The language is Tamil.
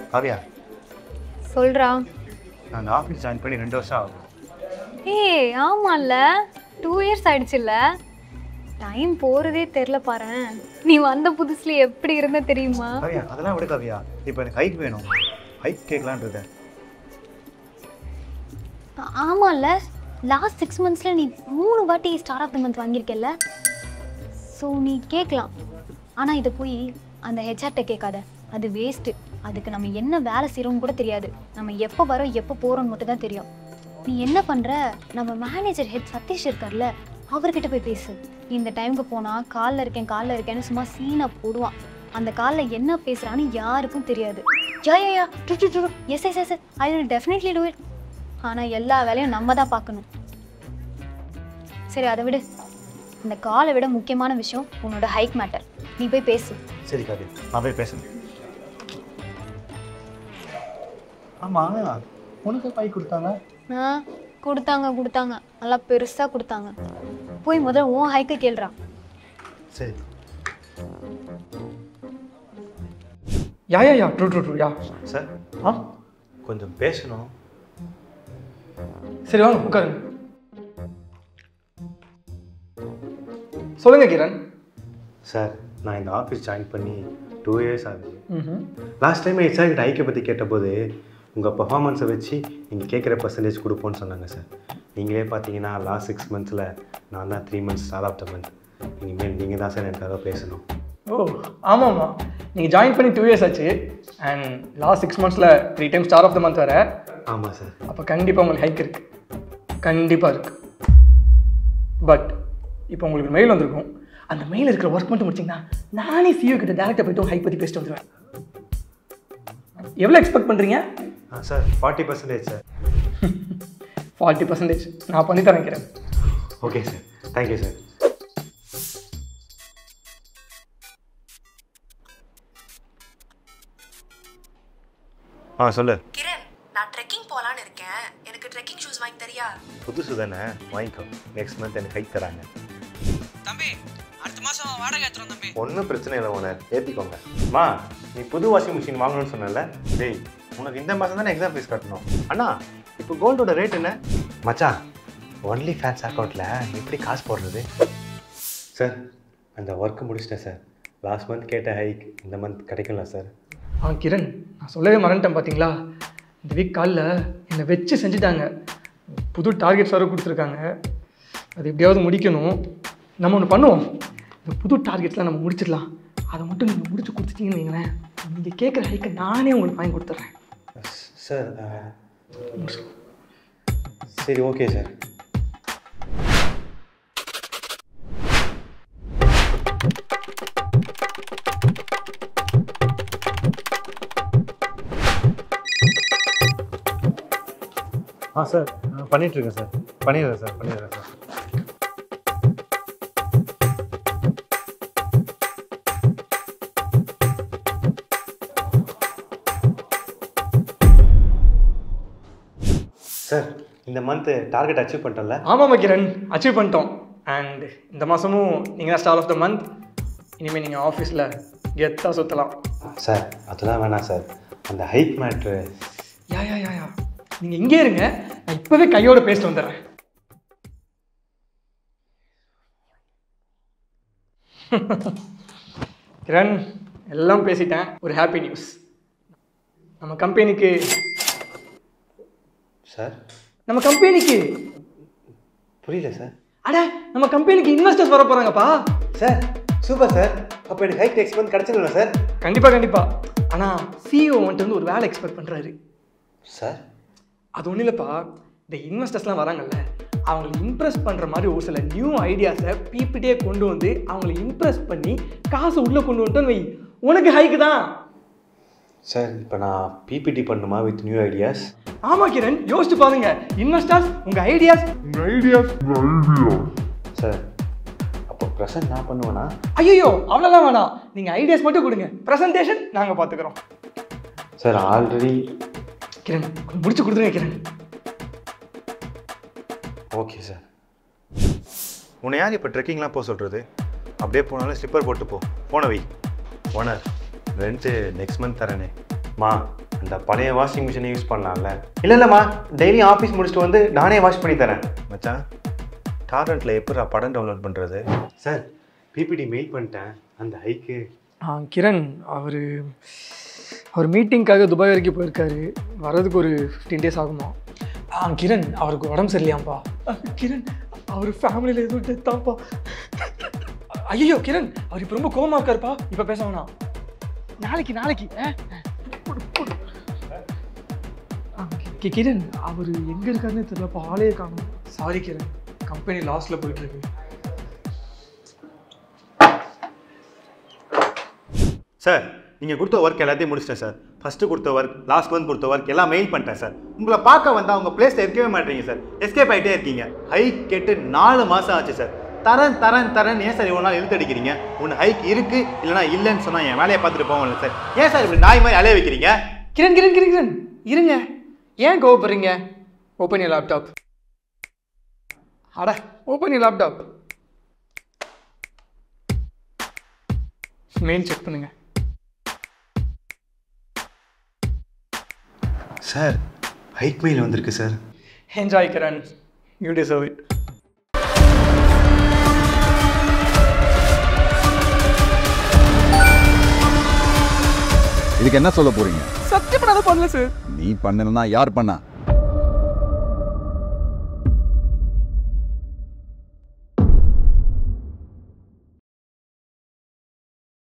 காவியா சொல்றா நான் அந்த ஆஃபீஸ் ஜாயின் பண்ணி ரெண்டு வருஷம் ஆகும் ஏய் ஆமால்ல டூ இயர்ஸ் ஆயிடுச்சுல்ல டைம் போறதே தெரில பாரேன் நீ வந்த புதுசுல எப்படி இருந்த தெரியுமா காவியா அதெல்லாம் விட காவியா இப்போ எனக்கு ஹைக் வேணும் ஹைக் கேட்கலான் இருக்கேன் ஆ- ஆமால்ல லாஸ்ட் சிக்ஸ் மந்த்ஸில் நீ மூணு வாட்டி ஸ்டார் ஆஃப் த மந்த் வாங்கியிருக்கல்ல ஸோ நீ கேட்கலாம் ஆனால் இதை போய் அந்த ஹெச்ஆர்ட்ட கேட்காத அது வேஸ்ட்டு அதுக்கு நம்ம என்ன வேலை செய்கிறோம்னு கூட தெரியாது நம்ம எப்போ வரோம் எப்போ போகிறோம்னு மட்டும் தான் தெரியும் நீ என்ன பண்ணுற நம்ம மேனேஜர் ஹெட் சதீஷ் இருக்கார்ல அவர்கிட்ட போய் பேசு இந்த டைமுக்கு போனால் காலில் இருக்கேன் காலில் இருக்கேன்னு சும்மா சீனை போடுவான் அந்த காலில் என்ன பேசுகிறான்னு யாருக்கும் தெரியாது yeah yeah yeah do do do yes yes yes I will definitely do it ஆனால் எல்லா வேலையும் நம்ம தான் பார்க்கணும் சரி அதை விடு இந்த காலை விட முக்கியமான விஷயம் உன்னோட ஹைக் மேட்டர் நீ போய் பேசு சரி காவியா நான் போய் பேசுறேன் ஆமாம் உனக்கு ஹைக் கொடுத்தாங்க ஆ கொடுத்தாங்க கொடுத்தாங்க நல்லா பெருசாக கொடுத்தாங்க போய் முதல்ல உன் ஹைக்கை கேள்றா சரி yeah yeah yeah true true true yeah sir ஆ கொஞ்சம் பேசணும் சரி வாங்க உட்காருங்க சொல்லுங்க கிரண் சார் நான் இந்த ஆஃபீஸ் ஜாயின் பண்ணி டூ இயர்ஸ் ஆகுது ம் லாஸ்ட் டைம் ஹெச்ஆர் கிட்ட ஐக்கிய பற்றி கேட்டபோது உங்கள் பர்ஃபார்மன்ஸை வச்சு நீங்கள் கேட்குற பர்சன்டேஜ் கொடுப்போன்னு சொன்னாங்க சார் நீங்களே பார்த்தீங்கன்னா லாஸ்ட் சிக்ஸ் மந்த்ஸில் நான் தான் three months star of the month இனிமேல் நீங்கள் தான் சார் எனக்காக பேசணும் ஓ ஆமாம்மா நீங்கள் ஜாயின் பண்ணி டூ இயர்ஸ் ஆச்சு அண்ட் லாஸ்ட் சிக்ஸ் மந்த்ஸில் three time star of the month வர ஆமாம் சார் அப்போ கண்டிப்பாக உங்களுக்கு ஹைக் இருக்கு கண்டிப்பாக இருக்கு பட் இப்போ உங்களுக்கு மெயில் வந்திருக்கும் அந்த மெயில் இருக்கிற ஒர்க் மட்டும் முடிச்சிங்கன்னா நானே சிஓ கிட்ட டேரக்டாக போய்ட்டு ஹைக் பற்றி பேசிட்டு வந்துடுவேன் எவ்வளோ எக்ஸ்பெக்ட் பண்ணுறீங்க ஆ sir forty percentage sir forty percentage நான் பண்ணி தரேன் ஓகே சார் தேங்க்யூ சார் ஆ சொல்லு கிரண் நான் ட்ரெக்கிங் போகலான்னு இருக்கேன் எனக்கு ட்ரெக்கிங் ஷூஸ் வாங்கி தரியா புதுசு தானே வாங்கிக்கோ நெக்ஸ்ட் மந்த் எனக்கு ஹைக் தராங்க தம்பி அடுத்த மாசம் வாடகை ஏத்துறோம் தம்பி ஒன்றும் பிரச்சனை இல்லை ஓனர் ஏற்றிக்கோங்க அம்மா நீ புது வாஷிங் மிஷின் வாங்கணும்னு சொன்னல டேய் உனக்கு இந்த மாதம் தானே எக்ஸாம் ஃபீஸ் கட்டணும் அண்ணா இப்போ கோல்டோட ரேட் என்ன மச்சான் ஒன்லி ஃபேன்ஸ் அக்கௌண்ட்டில் எப்படி காசு போடுறது சார் அந்த ஒர்க்கு முடிச்சிட்டேன் சார் லாஸ்ட் மந்த் கேட்ட ஹைக் இந்த மந்த் கிடைக்கும்ல சார் ஆ கிரண் நான் சொல்லவே மறந்துட்டேன் பார்த்தீங்களா இந்த வீக் காலில் என்னை வச்சு செஞ்சுட்டாங்க புது டார்கெட்ஸ் வர கொடுத்துருக்காங்க அது எப்படியாவது முடிக்கணும் நம்ம ஒன்று பண்ணுவோம் இந்த புது டார்கெட்ஸ்லாம் நம்ம முடிச்சிடலாம் அதை மட்டும் நீங்கள் முடிச்சு கொடுத்துட்டீங்கன்னு வைங்களேன் நீங்கள் கேட்குற ஹைக்கை நானே உங்களுக்கு வாங்கி கொடுத்துட்றேன் சார் சரி ஓகே சார் ஆ சார் பண்ணிகிட்ருக்கேன் சார் பண்ணிடுறேன் சார் பண்ணிடுறேன் சார் சார் இந்த மந்த்து டார்கெட் அச்சீவ் பண்ணிட்டோம்ல ஆமாம் கிரண் அச்சீவ் பண்ணிட்டோம் அண்ட் இந்த மாதமும் நீங்கள் தான் ஸ்டார் ஆஃப் த மந்த் இனிமேல் நீங்கள் ஆஃபீஸில் கெத்தாக சுற்றலாம் சார் அதெல்லாம் வேணாம் சார் அந்த ஹைக் மேட்ரு யா யா யா யா நீங்கள் இங்கே இருங்க நான் இப்போவே கையோட பேசிட்டு வந்துடுறேன் கிரண் எல்லாம் பேசிட்டேன் ஒரு ஹாப்பி நியூஸ் நம்ம கம்பெனிக்கு சார் நம்ம கம்பெனிக்கு புரியல சார் அட நம்ம கம்பெனிக்கு இன்வெஸ்டர்ஸ் வர போகிறாங்கப்பா சார் சூப்பர் சார் அப்போ எனக்கு ஹைக் நெக்ஸ்ட் மந்த் கிடச்சிடல சார் கண்டிப்பாக கண்டிப்பாக ஆனால் சிஇஓ வந்துட்டு வந்து ஒரு வேலை எக்ஸ்பெக்ட் பண்ணுறாரு சார் அது ஒன்றும் இல்லைப்பா இந்த இன்வெஸ்டர்ஸ்லாம் வராங்கல்ல அவங்களை இம்ப்ரெஸ் பண்ணுற மாதிரி ஒரு சில நியூ ஐடியாஸை பிபிடியே கொண்டு வந்து அவங்கள இம்ப்ரெஸ் பண்ணி காசு உள்ளே கொண்டு வந்துட்டோன்னு வை உனக்கு ஹைக்கு தான் சார் இப்போ நான் பிபிடி பண்ணுமா வித் நியூ ஐடியாஸ் ஆமாம் கிரண் யோசிச்சு பாருங்க இன்வெஸ்டர்ஸ் உங்கள் ஐடியாஸ் சார் அப்போ ப்ரெசன்ட் நான் பண்ணுவேனா ஐயோ அவ்வளோதான் வேணாம் நீங்கள் ஐடியாஸ் மட்டும் கொடுங்க ப்ரெசன்டேஷன் நாங்கள் பார்த்துக்குறோம் சார் ஆல்ரெடி கிரண் கொஞ்சம் முடிச்சு கொடுத்துருங்க கிரண் ஓகே சார் உன்னை யார் இப்போ ட்ரெக்கிங்லாம் போக சொல்கிறது அப்படியே போனாலும் ஸ்லிப்பர் போட்டு போ போன வை ஓனர் ரெண்ட்டு நெக்ஸ்ட் மந்த் தரேனே மா அந்த பழைய வாஷிங் மிஷினை யூஸ் பண்ணலாம்ல இல்லை இல்லைம்மா டெய்லி ஆஃபீஸ் முடிச்சுட்டு வந்து நானே வாஷ் பண்ணி தரேன் மச்சான் டாரண்ட்டில் எப்படி படம் டவுன்லோட் பண்ணுறது சார் பிபிடி மெயில் பண்ணிட்டேன் அந்த ஹைக்கு ஆ கிரண் அவர் அவர் மீட்டிங்க்காக துபாய் வரைக்கும் போயிருக்காரு வர்றதுக்கு ஒரு ஃபிஃப்டீன் டேஸ் ஆகுமா ஆ கிரண் அவருக்கு உடம்பு சரியில்லையாம்ப்பா ஆ, கிரண் அவர் ஃபேமிலியில் எதுவும் டெத்தாப்பா ஐயோ கிரண் அவர் இப்போ ரொம்ப கோவமா இருக்காருப்பா இப்போ பேச வேணாம் நாளைக்கு நாளைக்கு ஆ? போடு, போடு. ஆ, கி- கிரண் அவர் எங்கே இருக்காருன்னு தெரியலப்பா ஆளே காணும் சாரி கிரண் கம்பெனி லாஸ்ட்டில் போயிட்டுருக்கு சார் நீங்கள் கொடுத்த ஒர்க் எல்லாத்தையும் முடிச்சிட்டேன் சார் ஃபஸ்ட்டு கொடுத்த ஒர்க் லாஸ்ட் மந்த் கொடுத்த ஒர்க் எல்லாம் மெயில் பண்ணிட்டேன் சார் உங்களை பார்க்க வந்தால் உங்கள் பிளேஸில் இருக்கவே மாட்டீங்க சார் எஸ்கேப் ஆகிட்டே இருக்கீங்க ஹைக் கேட்டு நாலு மாதம் ஆச்சு சார் தரேன் தரேன் தரேன் ஏன் சார் இவ்வளோ நாள் இழுத்தடிக்கிறீங்க ஒன்று ஹைக் இருக்குது இல்லைனா இல்லைன்னு சொன்னால் என் வேலையை பார்த்துட்டு போவோம்ல சார் ஏன் சார் இப்படி நாய் மாதிரி அலைய வைக்கிறீங்க கிரண் கிரண் கிரண் கிரண் இருங்க ஏன் கோவப்படுறீங்க ஓப்பன் யூ லேப்டாப் அட open you laptop mail check பண்ணுங்க சார் ஹைக் மெயில் வந்திருக்கு sir enjoy Kiran you deserve it இதுக்கு என்ன சொல்ல போறீங்க சத்தியம் பண்ணாத பண்ணல சார் நீ பண்ணலன்னா யார் பண்ணா